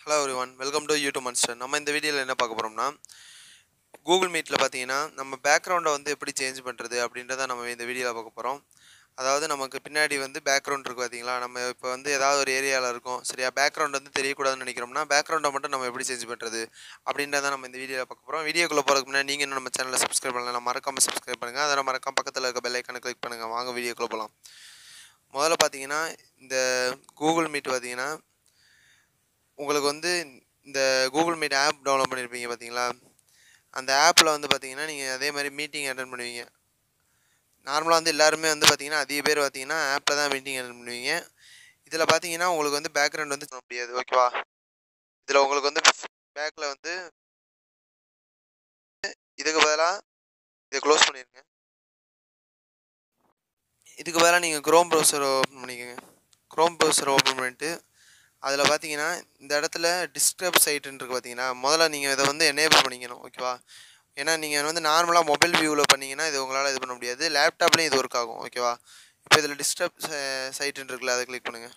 hello everyone welcome to YouTube Monster நம்ம இந்த வீடியோவில் என்ன பார்க்க போகிறோம்னா கூகுள் மீட்டில் பார்த்தீங்கன்னா நம்ம பேக்ரவுண்டை வந்து எப்படி சேஞ்ச் பண்ணுறது அப்படின்றத நம்ம இந்த வீடியோவில் பார்க்க போகிறோம் அதாவது நமக்கு பின்னாடி வந்து பேக்ரவுண்ட் இருக்குது பார்த்தீங்களா நம்ம இப்போ வந்து ஏதாவது ஒரு ஏரியாவில் இருக்கோம் சரியா பேக்ரவுண்ட் வந்து தெரியக்கூடாதுன்னு நினைக்கிறோம்னா பேக்ரவுண்டை மட்டும் நம்ம எப்படி சேஞ்ச் பண்ணுறது அப்படின்றத நம்ம இந்த வீடியோவில் பார்க்க போகிறோம் வீடியோக்குள்ளே போகிறதுக்கு முன்னாடி நீங்கள் இன்னும் நம்ம சேனலை சப்ஸ்கிரைப் பண்ணலாம் மறக்காமல் சப்ஸ்கிரைப் பண்ணுங்கள் அதை மறக்காம பக்கத்தில் இருக்க பெல் ஐக்கானை கிளிக் பண்ணுங்கள் வாங்க வீடியோக்குள்ளே போகலாம் முதல்ல பார்த்தீங்கன்னா இந்த கூகுள் மீட் பார்த்தீங்கன்னா உங்களுக்கு வந்து இந்த கூகுள் மீட் ஆப் டவுன்லோட் பண்ணியிருப்பீங்க பார்த்தீங்களா அந்த ஆப்பில் வந்து பார்த்தீங்கன்னா நீங்கள் அதே மாதிரி மீட்டிங் அட்டன் பண்ணுவீங்க நார்மலாக வந்து எல்லாருமே வந்து பார்த்தீங்கன்னா அதிக பேர் பார்த்தீங்கன்னா ஆப்பில் தான் மீட்டிங் அட்டன் பண்ணுவீங்க இதில் பார்த்தீங்கன்னா உங்களுக்கு வந்து பேக்ரவுண்ட் வந்து சொல்ல முடியாது ஓகேவா இதில் உங்களுக்கு வந்து பேக்கில் வந்து இதுக்கு பதிலாக இதை க்ளோஸ் பண்ணிடுங்க இதுக்கு பதிலாக நீங்கள் க்ரோம் ப்ரௌசர் ஓப்பன் பண்ணிக்கோங்க க்ரோம் ப்ரௌசர் ஓப்பன் பண்ணிட்டு அதில் பார்த்தீங்கன்னா இந்த இடத்துல டிஸ்டர்ப் சைட்டுன்னு இருக்குது பார்த்தீங்கன்னா முதல்ல நீங்கள் இதை வந்து எனேபிள் பண்ணிக்கணும் ஓகேவா ஏன்னா நீங்கள் வந்து நார்மலாக மொபைல் வியூவில் பண்ணீங்கன்னா இது உங்களால் இது பண்ண முடியாது லேப்டாப்லேயும் இது ஒர்க் ஆகும் ஓகேவா இப்போ இதில் டிஸ்டர்ப் சைட்டுன்னு இருக்குல்ல அதை கிளிக் பண்ணுங்கள்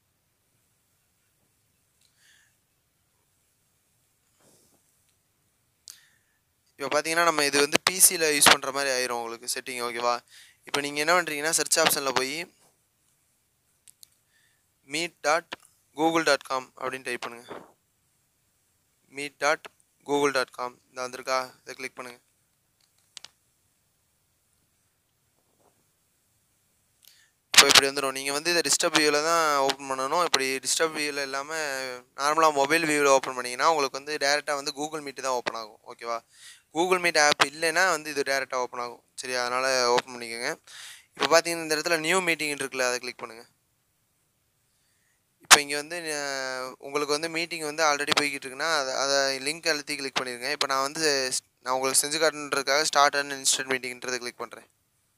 இப்போ பார்த்தீங்கன்னா நம்ம இது வந்து பிசியில் யூஸ் பண்ணுற மாதிரி ஆயிரும் உங்களுக்கு செட்டிங் ஓகேவா இப்போ நீங்கள் என்ன பண்ணுறீங்கன்னா சர்ச் ஆப்ஷனில் போய் meet dot Google dot com அப்படின்னு டைப் பண்ணுங்கள் meet dot Google dot com இந்த வந்திருக்கா இதை கிளிக் பண்ணுங்கள் இப்போ இப்படி வந்துடும் நீங்கள் வந்து இதை டிஸ்டர்ப் வியூவில் தான் ஓப்பன் பண்ணணும் இப்படி டிஸ்டர்ப் வியூவில் இல்லாமல் நார்மலாக மொபைல் வியூவில் ஓப்பன் பண்ணிங்கன்னா உங்களுக்கு வந்து டேரெக்டாக வந்து கூகுள் மீட் தான் ஓப்பன் ஆகும் ஓகேவா கூகுள் மீட் ஆப் இல்லைன்னா வந்து இது டேரெக்டாக ஓப்பன் ஆகும் சரியா அதனால் ஓப்பன் பண்ணிக்கோங்க இப்போ பார்த்தீங்கன்னா இந்த இடத்துல நியூ மீட்டிங் இருக்குல்ல அதை கிளிக் பண்ணுங்கள் இப்போ இங்கே வந்து உங்களுக்கு வந்து மீட்டிங் வந்து ஆல்ரெடி போய்கிட்டு இருக்குன்னா அதை அதை லிங்க் அழுத்தி கிளிக் பண்ணிடுங்க இப்போ நான் வந்து நான் உங்களுக்கு செஞ்சு காட்டுன்றதுக்காக ஸ்டார்ட் அண்ட் இன்ஸ்டன்ட் மீட்டிங்ன்றதை கிளிக் பண்ணுறேன்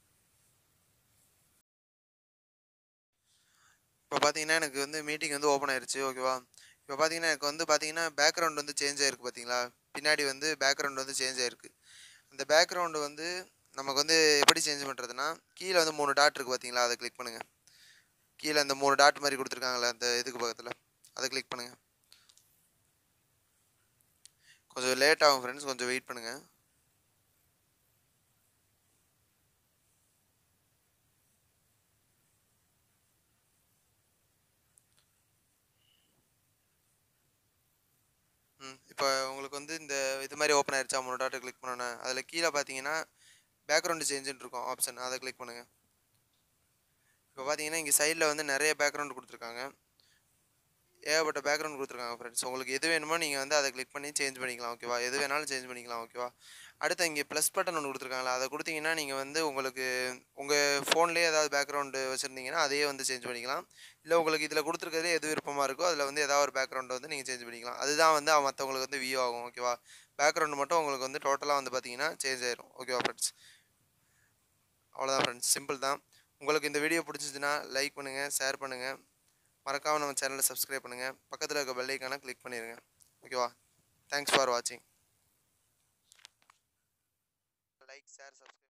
இப்போ பார்த்தீங்கன்னா எனக்கு வந்து மீட்டிங் வந்து ஓப்பன் ஆயிடுச்சு ஓகேவா இப்போ பார்த்தீங்கன்னா எனக்கு வந்து பார்த்தீங்கன்னா பேக்ரவுண்ட் வந்து சேஞ்ச் ஆயிருக்கு பார்த்தீங்களா பின்னாடி வந்து பேக்ரவுண்ட் வந்து சேஞ்ச் ஆயிருக்கு அந்த பேக்ரவுண்டு வந்து நமக்கு வந்து எப்படி சேஞ்ச் பண்ணுறதுனா கீழே வந்து மூணு டாட் இருக்குது பார்த்தீங்களா அதை கிளிக் பண்ணுங்கள் கீழே அந்த மூணு டாட் மாதிரி கொடுத்துருக்காங்களே அந்த இதுக்கு பக்கத்தில் அதை கிளிக் பண்ணுங்கள் கொஞ்சம் லேட் ஆகும் ஃப்ரெண்ட்ஸ் கொஞ்சம் வெயிட் பண்ணுங்கள் ம் இப்போ உங்களுக்கு வந்து இந்த இது மாதிரி ஓப்பன் ஆயிடுச்சா மூணு டாட்டை கிளிக் பண்ணோன்னே அதில் கீழே பார்த்தீங்கன்னா பேக்ரவுண்டு சேஞ்சுன்னு இருக்கும் ஆப்ஷன் அதை கிளிக் பண்ணுங்கள் இப்போ பார்த்தீங்கன்னா இங்கே சைடில் வந்து நிறைய பேக்ரவுண்ட் கொடுத்துருக்காங்க ஏகப்பட்ட பேக்ரவுண்ட் கொடுத்துருக்காங்க ஃப்ரெண்ட்ஸ் உங்களுக்கு எது வேணுமோ நீங்கள் வந்து அதை கிளிக் பண்ணி சேஞ்ச் பண்ணிக்கலாம் ஓகேவா எது வேணாலும் சேஞ்ச் பண்ணிக்கலாம் ஓகேவா அடுத்து இங்கே ப்ளஸ் பட்டன் ஒன்று கொடுத்துருக்காங்களா அதை கொடுத்தீங்கன்னா நீங்கள் வந்து உங்களுக்கு உங்கள் ஃபோன்லேயே ஏதாவது பேக்ரவுண்டு வச்சுருந்தீங்கன்னா அதையே வந்து சேஞ்ச் பண்ணிக்கலாம் இல்லை உங்களுக்கு இதில் கொடுத்துருக்கிறதே எது விருப்பமாக இருக்கோ அதில் வந்து ஏதாவது ஒரு பேக்ரவுண்டை வந்து நீங்கள் சேஞ்ச் பண்ணிக்கலாம் அதுதான் வந்து மற்றவங்களுக்கு வந்து வியூ ஆகும் ஓகேவா பேக்ரவுண்டு மட்டும் உங்களுக்கு வந்து டோட்டலாக வந்து பார்த்தீங்கன்னா சேஞ்ச் ஆயிரும் ஓகேவா ஃப்ரெண்ட்ஸ் அவ்வளோதான் ஃப்ரெண்ட்ஸ் சிம்பிள் தான் உங்களுக்கு இந்த வீடியோ பிடிச்சிச்சுன்னா லைக் பண்ணுங்கள் ஷேர் பண்ணுங்கள் மறக்காமல் நம்ம சேனலை சப்ஸ்கிரைப் பண்ணுங்கள் பக்கத்தில் இருக்க பெல்லைக்கான கிளிக் பண்ணிடுங்க ஓகேவா தேங்க்ஸ் ஃபார் வாட்சிங் லைக் ஷேர்